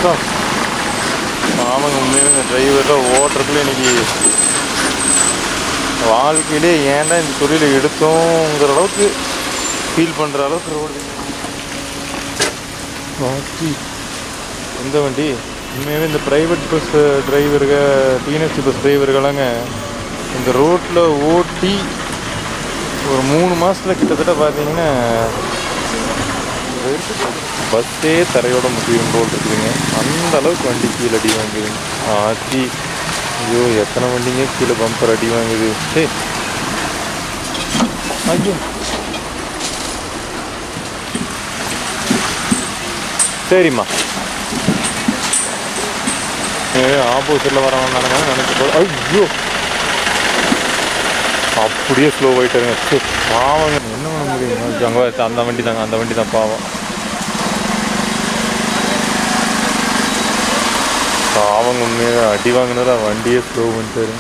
ஆமாங்க உண்மையாக இந்த டிரைவரில் ஓட்டுறதுல இன்னைக்கு வாழ்க்கையிலே ஏன்டா இந்த தொழிலை எடுத்தோங்கிற அளவுக்கு ஃபீல் பண்ணுற அளவுக்கு ரோடு வாத்தி எந்த வண்டி உண்மையாகவே இந்த ப்ரைவேட் பஸ் டிரைவருங்க டிஎன்எஸ்சி பஸ் டிரைவர்களாங்க இந்த ரோட்டில் ஓட்டி ஒரு மூணு மாதத்தில் கிட்டத்தட்ட பார்த்தீங்கன்னா பஸ்ஸே தரையோட முடியும் போல் இருக்குதுங்க அந்த அளவுக்கு வண்டி கீழே அடி வாங்குதுங்க ஆச்சி ஐயோ எத்தனை வண்டிங்க கீழே பம்பர் அடி வாங்குது சே ஐயோ சரிம்மா ஆப்போசிட்டில் வரவன் தானங்க நினைக்க போது ஐயோ அப்படியே ஸ்லோ ஆகிட்டாருங்க சே பாவங்க என்ன பண்ண முடியும் அங்கே அந்த வண்டி தாங்க அந்த வண்டி தான் பாவம் பாவங்க உண்மையாக அடி வாங்கினதா வண்டியே ஸ்லோ பண்ணிட்டாரு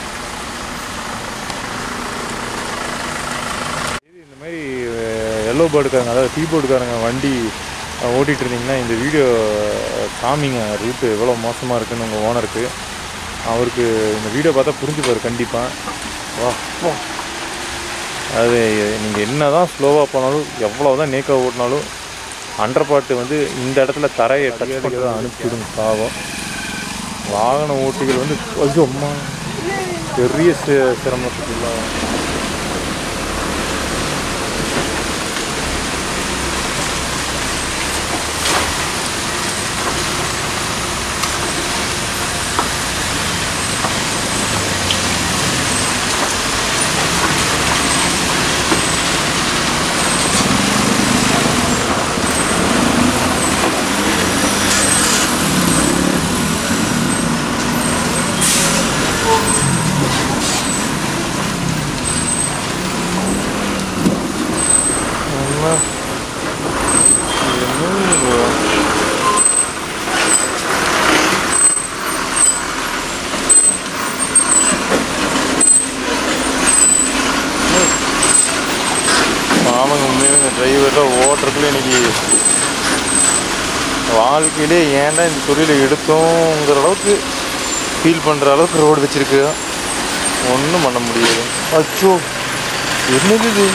இது இந்த மாதிரி எல்லோ பேர்டுக்காரங்க அதாவது டீ போர்டுக்காரங்க வண்டி அஹ், ஓட்டிட்டு இருந்தீங்கன்னா இந்த வீடியோ காமிங்க ரூட்டு எவ்வளோ மோசமாக இருக்குன்னு உங்கள் ஓனருக்கு அவருக்கு இந்த வீடியோ பார்த்தா புரிஞ்சுப்பார் கண்டிப்பாக வா வா அது நீங்கள் என்ன தான் ஸ்லோவாக போனாலும் எவ்வளோ தான் நேக்காக ஓட்டினாலும் அண்டர் பாட்டு வந்து இந்த இடத்துல தரையை டச் பண்ணி தான் அனுப்பிவிடுங்க பாவம் வாகன ஓட்டிகள் வந்து ஐயோ அம்மா பெரிய சி- சிரமத்துக்கு இல்லாத அம்மா. என்ன இது? ஆமாங்க உண்மையாக இந்த டிரைவரில் ஓட்டுறதுல இன்னைக்கு வாழ்க்கையிலே ஏன்டா இந்த தொழிலை எடுத்தோங்கிற அளவுக்கு ஃபீல் பண்ணுற அளவுக்கு ரோடு வச்சிருக்கு ஒன்றும் பண்ண முடியாது அச்சோ என்னது இது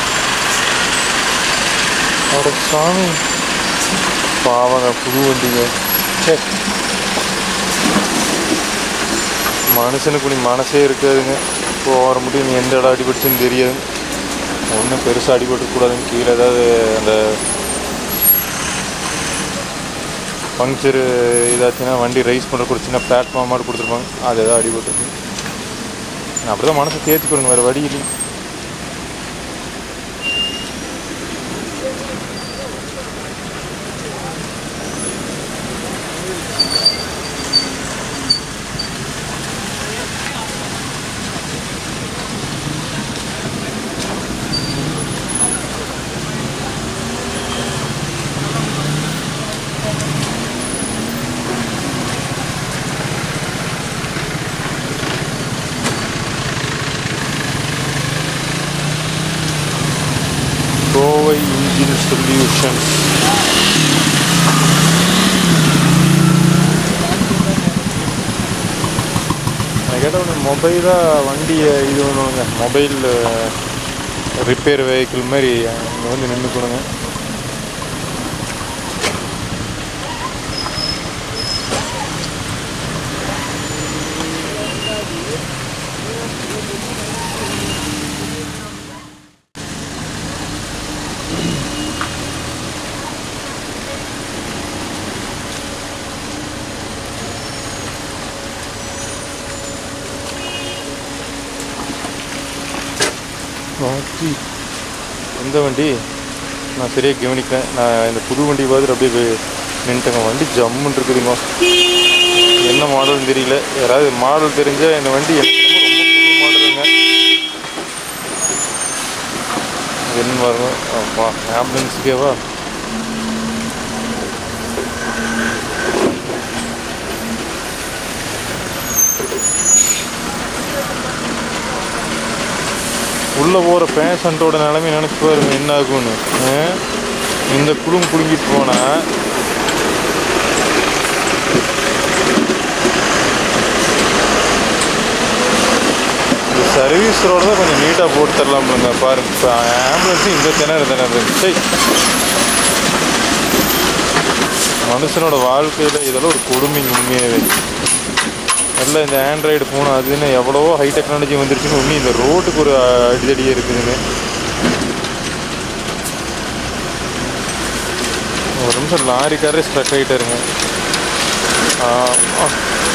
அட சாமி பாவங்க புது வண்டிங்க சே மனுஷனுக்கு நீ மனசே இருக்காதுங்க போகிற முடியும் நீ எந்த இடம் அடிபட்டுச்சுன்னு தெரியாது ஒன்றும் பெருசாக அடிபட்டுக்கூடாதுங்க கீழே ஏதாவது அந்த பங்க்சரு இதாச்சுன்னா வண்டி ரைஸ் பண்ணுறக்கு ஒரு சின்ன பிளாட்ஃபார்ம் மாதிரி கொடுத்துருப்பாங்க அது ஏதாவது அடிபட்டுருக்கு நான் அப்படி தான் மனசை தேர்த்திக்கொடுங்க வேறு வழி இல்லை கோவை இன்ஜின் சொல்யூஷன் நான் கேட்ட ஒன்று மொபைலாக வண்டியை இது பண்ணுவாங்க மொபைல் ரிப்பேர் வெஹிக்கிள் மாதிரி இங்கே வந்து நின்றுக்கணுங்க வாத்தி எந்த வண்டி நான் சரியாக கவனிக்கிறேன் நான் இந்த புது வண்டி பார்த்துட்டு அப்படியே போய் நின்றுட்டேங்க வண்டி ஜம்முன்னு இருக்குதுங்க என்ன மாடல்னு தெரியல யாராவது மாடல் தெரிஞ்சால் இந்த வண்டி எனக்கு என்னமோ ரொம்ப புது மாடலுங்க என்ன பாருங்க அப்பா ஆம்புலன்ஸுக்கேவா உள்ளே போகிற பேஷண்ட்டோட நிலைமை நினச்சி பாருங்க என்ன ஆகும்னு ஆ? இந்த குழும் குலுங்கிட்டு போனால் சர்வீஸ் ரோடு தான் கொஞ்சம் நீட்டாக போட்டு தரலாம்லங்க பாருங்க இப்போ ஆம்புலன்ஸு இந்த திணறு திணறு சரி மனுஷனோட வாழ்க்கையில் இதெல்லாம் ஒரு கொடுமைங்க உண்மையாகவே நல்ல இந்த ஆண்ட்ராய்டு ஃபோன் அதுன்னு எவ்வளவோ ஹை டெக்னாலஜி வந்துருச்சுன்னு உண்மை இந்த ரோட்டுக்கு ஒரு அடிதடியே இருக்குதுங்க ஒரு நிமிஷம் லாரிக்காரே ஸ்ட்ரக் ஆகிட்டாருங்க ஆ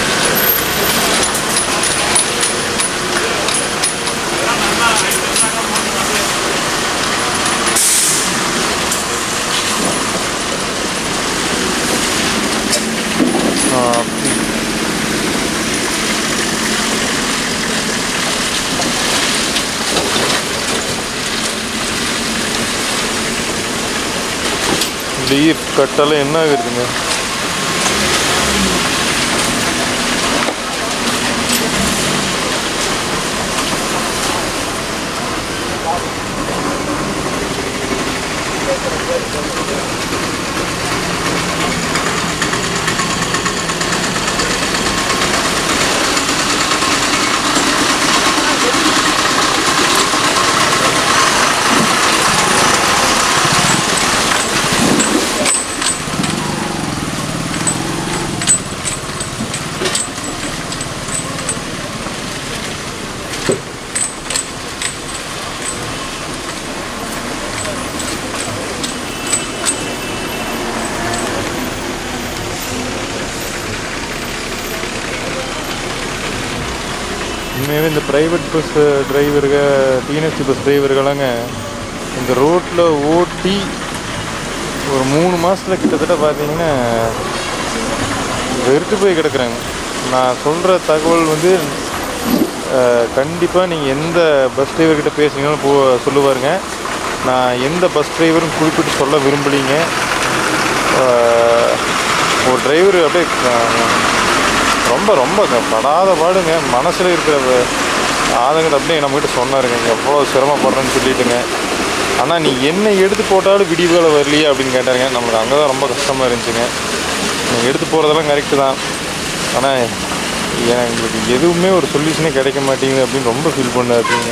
ஆ, லீஃப் கட்டெல்லாம் என்ன ஆகுதுங்க உண்மையாகவே இந்த ப்ரைவேட் பஸ் டிரைவருங்க டிஎன்எஸ்சி பஸ் டிரைவர்களாங்க இந்த ரோட்டில் ஓட்டி ஒரு மூணு மாதத்தில் கிட்டத்தட்ட பார்த்தீங்கன்னா வெறுத்து போய் கிடக்குறாங்க நான் சொல்கிற தகவல் வந்து கண்டிப்பாக நீங்கள் எந்த பஸ் டிரைவர்கிட்ட பேசுனீங்களும் போ சொல்லுவாருங்க நான் எந்த பஸ் டிரைவரும் குறிப்பிட்டு சொல்ல விரும்பலிங்க அஹ், ஒரு டிரைவர் அப்படியே அஹ், ரொம்ப ரொம்ப க- படாத பாடுங்க மனசில் இருக்கிற வ- ஆதங்கத்தை அப்படியே நம்மகிட்ட சொன்னாருங்க எவ்வளோ சிரமப்படுறேன்னு சொல்லிட்டுங்க ஆனால் நீ என்ன எடுத்து போட்டாலும் விடிவுகளை வரலையே அப்படின்னு கேட்டாருங்க நம்மளுக்கு அங்கே தான் ரொம்ப கஷ்டமாக இருந்துச்சுங்க நீங்கள் எடுத்து போகிறதெல்லாம் கரெக்டு தான் ஆனால் எங்களுக்கு எதுவுமே ஒரு சொல்யூஷனே கிடைக்க மாட்டேங்குது அப்படின்னு ரொம்ப ஃபீல் பண்ணாருங்க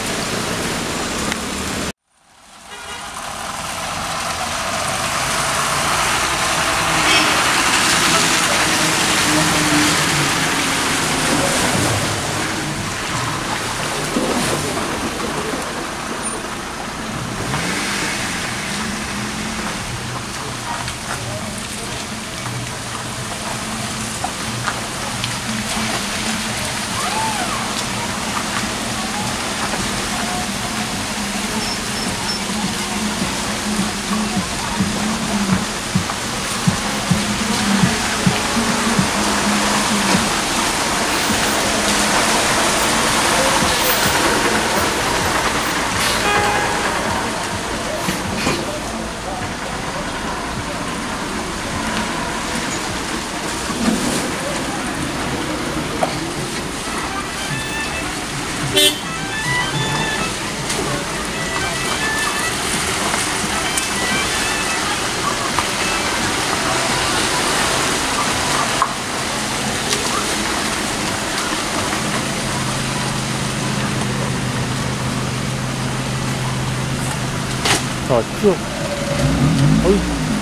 அச்சோ ஐ.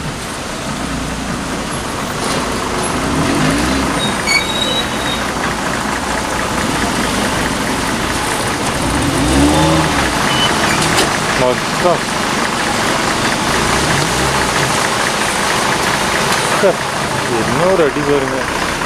மச்சான். ச்சே, என்ன ஒரு அடி பாருங்க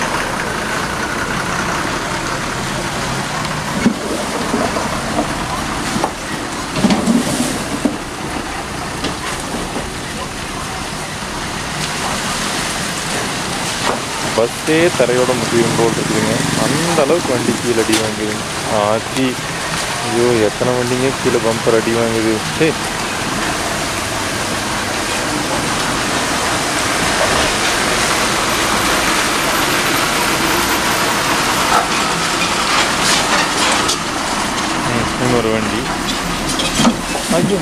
பஸ்ஸே தரையோட முடியும் போல் இருக்குதுங்க அந்த அளவுக்கு வண்டி கீழே அடி வாங்குதுங்க ஆச்சி ஐயோ எத்தனை வண்டிங்க கீழே பம்பர் அடி வாங்குது சே ம், இன்னொரு வண்டி ஐயோ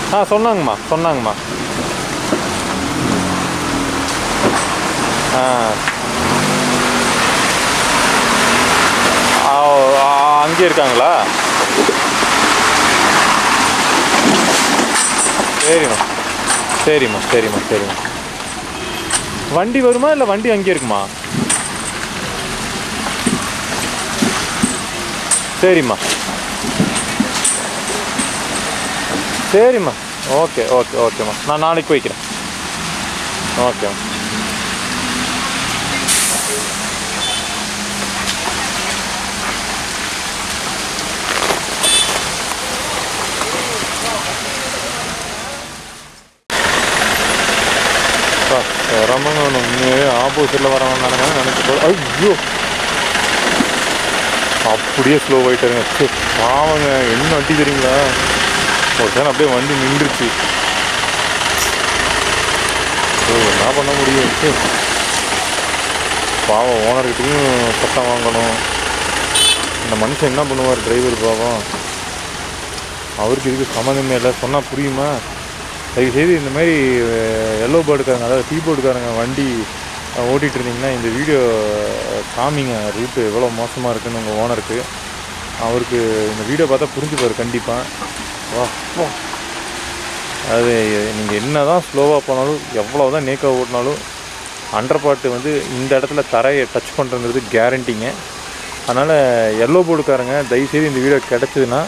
ஆ சொன்னாங்கம்மா சொன்னாங்கம்மா ஆ ஆ, ஆ, அங்கே இருக்காங்களா சரிம்மா சரிம்மா சரிம்மா சரிம்மா வண்டி வருமா இல்லை வண்டி அங்கே இருக்குமா சரிம்மா சரிம்மா ஓகே ஓகே ஓகேம்மா நான் நாளைக்கு போய்க்கிறேன் ஓகேம்மா வரவங்க உண்மையாகவே ஆப்போசிட்டில் வரவங்க நடந்தாங்க நினைச்சு போது ஐயோ அப்படியே ஸ்லோ ஆகிட்டாருங்க சே பாவங்க என்ன வண்டி தெரியுங்களா ஒரு டைம் அப்படியே வண்டி நின்றுச்சு ஓ, என்ன பண்ண முடியும் சே பாவம் ஓனர்கிட்டையும் சட்டம் வாங்கணும் இந்த மனுஷன் என்ன பண்ணுவார் டிரைவர் பாவம் அவருக்கு இதுக்கு சம்மந்தமே இல்லை சொன்னால் புரியுமா தயவுசெய்து இந்த மாதிரி எல்லோ பேர்டுக்காரங்க அதாவது டீ போர்டுக்காரங்க வண்டி அஹ், ஓட்டிட்டு இருந்தீங்கன்னா இந்த வீடியோ அஹ், காமிங்க ரூட்டு எவ்வளோ மோசமாக இருக்குன்னு உங்கள் ஓனருக்கு அவருக்கு இந்த வீடியோ பார்த்தா புரிஞ்சுப்பார் கண்டிப்பாக வா போ. அது நீங்கள் என்ன தான் ஸ்லோவாக போனாலும் எவ்வளோ தான் நேக்காக ஓட்டினாலும் அண்டர் பாட்டு வந்து இந்த இடத்துல தரையை டச் பண்ணுறங்கிறது கேரண்டிங்க அதனால் எல்லோ போர்டுக்காரங்க தயவுசெய்து இந்த வீடியோ கிடச்சிதுன்னா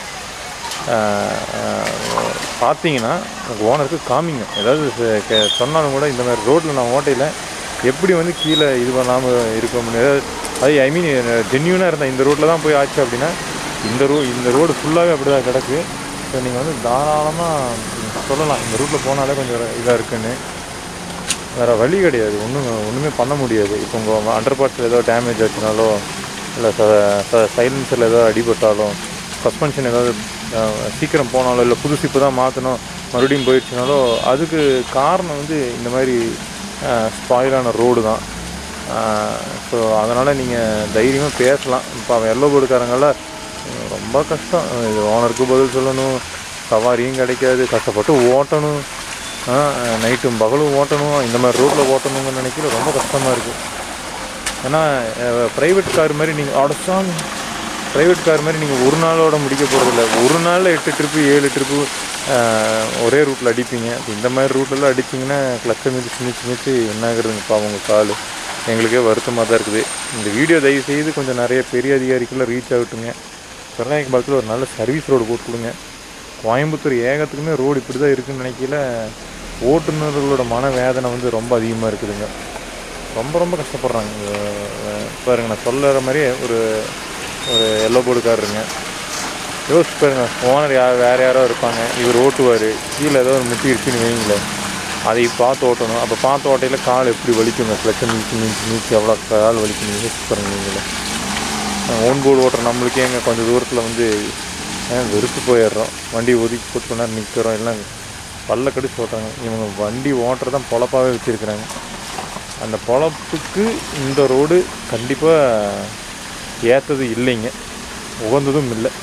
பார்த்தீங்கன்னா உங்கள் ஓனருக்கு காமிங்க ஏதாவது ச- கே- சொன்னாலும் கூட இந்த மாதிரி ரோட்டில் நான் ஓட்டையில் எப்படி வந்து கீழே இது பண்ணாமல் இருக்க முடியாது அது ஐ மீன் ஜென்யூனாக இருந்தேன் இந்த ரோட்டில் தான் போய் ஆச்சு அப்படின்னா இந்த ரோ இந்த ரோடு ஃபுல்லாகவே அப்படி தான் கிடக்கு ஸோ நீங்கள் வந்து தாராளமாக சொல்லலாம் இந்த ரூட்டில் போனாலே கொஞ்சம் இதாக இருக்குன்னு வேறு வழி கிடையாது ஒன்றும் ஒன்றுமே பண்ண முடியாது இப்போ உங்கள் அண்டர் பார்ட்ஸில் ஏதோ டேமேஜ் ஆச்சுனாலோ இல்லை சைலன்சரில் ஏதோ அடிபட்டாலோ சஸ்பென்ஷன் ஏதாவது அஹ், சீக்கிரம் போனாலோ இல்லை புதுசு இப்போ தான் மாற்றணும் மறுபடியும் போயிடுச்சுனாலோ அதுக்கு காரணம் வந்து இந்த மாதிரி ஸ்பாயிலான ரோடு தான் ஸோ அதனால் நீங்கள் தைரியமாக பேசலாம் இப்போ அவன் எல்லோ போர்டுக்காரங்களாம் ரொம்ப கஷ்டம் இது ஓனருக்கு பதில் சொல்லணும் சவாரியும் கிடைக்காது கஷ்டப்பட்டு ஓட்டணும் நைட்டும் பகலும் ஓட்டணும் இந்த மாதிரி ரோட்டில் ஓட்டணுங்கன்னு நினைக்கல ரொம்ப கஷ்டமாக இருக்குது ஏன்னா ப்ரைவேட் கார் மாதிரி நீங்கள் அடச்சாங்க ப்ரைவேட் கார் மாதிரி நீங்கள் ஒரு நாளோட முடிக்க போகிறதில்ல ஒரு நாளில் எட்டு ட்ரிப்பு ஏழு ட்ரிப்பு ஒரே ரூட்டில் அடிப்பீங்க அப்ப இந்த மாதிரி ரூட்லலாம் அடிச்சிங்கன்னா கிளச்சை மிதிச்சு மிதிச்சு மிதிச்சு என்ன ஆகுறதுங்கப்பா உங்கள் கால் எங்களுக்கே வருத்தமாக தான் இருக்குது இந்த வீடியோ தயவு செய்து கொஞ்சம் நிறைய பெரிய அதிகாரிக்கெல்லாம் ரீச் ஆகட்டுங்க கருணாயக்கபாலத்தில் ஒரு நல்ல சர்வீஸ் ரோடு போட்டு கொடுங்க கோயம்புத்தூர் ஏகத்துக்குமே ரோடு இப்படி தான் இருக்குன்னு நினைக்கல ஓட்டுநர்களோட மன வேதனை வந்து ரொம்ப அதிகமாக இருக்குதுங்க ரொம்ப ரொம்ப கஷ்டப்படுறாங்க அஹ் பாருங்க நான் சொல்லுற மாதிரியே ஒரு ஒரு எல்லோ போர்டுக்காரருங்க யோசிச்சு பாருங்க ஓனர் யார் வேறு யாரோ இருப்பாங்க இவர் ஓட்டுவார் கீழே ஏதோ ஒரு முட்டி இருக்குன்னு வைங்களேன் அதை பார்த்து ஓட்டணும் அப்போ பார்த்து ஓட்டையில் கால் எப்படி வலிக்குங்க கிளச்சை நீச்சு நீச்சு நீச்சு எவ்வளோ கால் வலிக்கணும் யோசிச்சு பாருங்க நீங்களே ஓன் போர்டு ஓட்டுற நம்மளுக்கே எங்க கொஞ்சம் தூரத்தில் வந்து அஹ், வெறுத்து போயிடுறோம் வண்டி ஒதுக்கி போட்டு கொஞ்ச நேரம் நிற்கிறோம் எல்லாம் பல்ல கடிச்சு ஓட்டுறாங்க இவங்க வண்டி ஓட்டுறதான் பொழப்பாகவே வச்சுருக்குறாங்க அந்த பொழப்புக்கு இந்த ரோடு கண்டிப்பாக ஏற்றது இல்லைங்க உகந்ததும் இல்லை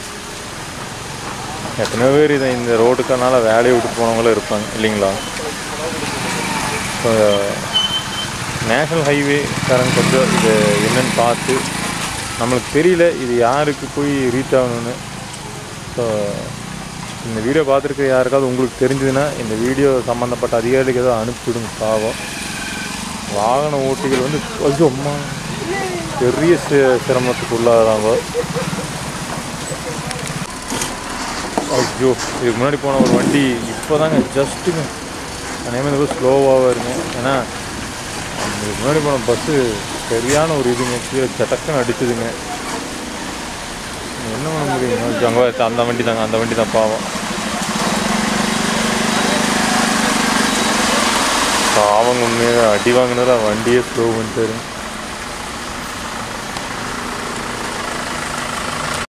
எத்தனையோ பேர் இதை இந்த ரோடுக்கனால வேலையை விட்டு போனவங்களும் இருப்பாங்க இல்லைங்களா இப்போ நேஷ்னல் ஹைவேக்காரங்க கொஞ்சம் இது என்னன்னு பார்த்து நம்மளுக்கு தெரியல இது யாருக்கு போய் ரீச் ஆகணும்னு ஸோ இந்த வீடியோ பார்த்துருக்க யாருக்காவது உங்களுக்கு தெரிஞ்சதுன்னா இந்த வீடியோ சம்மந்தப்பட்ட அதிகாரிகளுக்கு ஏதோ அனுப்பிவிடுங்க பாவம் வாகன ஓட்டிகள் வந்து கொஞ்சம் அம்மா பெரிய சி- சிரமத்துக்கு உள்ளாகிறாங்க ஐயோ இதுக்கு முன்னாடி போன ஒரு வண்டி இப்போ தாங்க ஜஸ்ட்டுங்க அநேகமாக இந்த ஸ்லோவாக இருங்க ஏன்னா இதுக்கு முன்னாடி போன பஸ்ஸு சரியான ஒரு இதுங்க கீழே சட்டக்குன்னு அடிச்சுதுங்க என்ன பண்ண முடியும் அங்கே அந்த வண்டி தாங்க அந்த வண்டி தான் பாவம் பாவங்க உண்மையாக அடி வாங்கினதா வண்டியே ஸ்லோ பண்ணிட்டாருங்க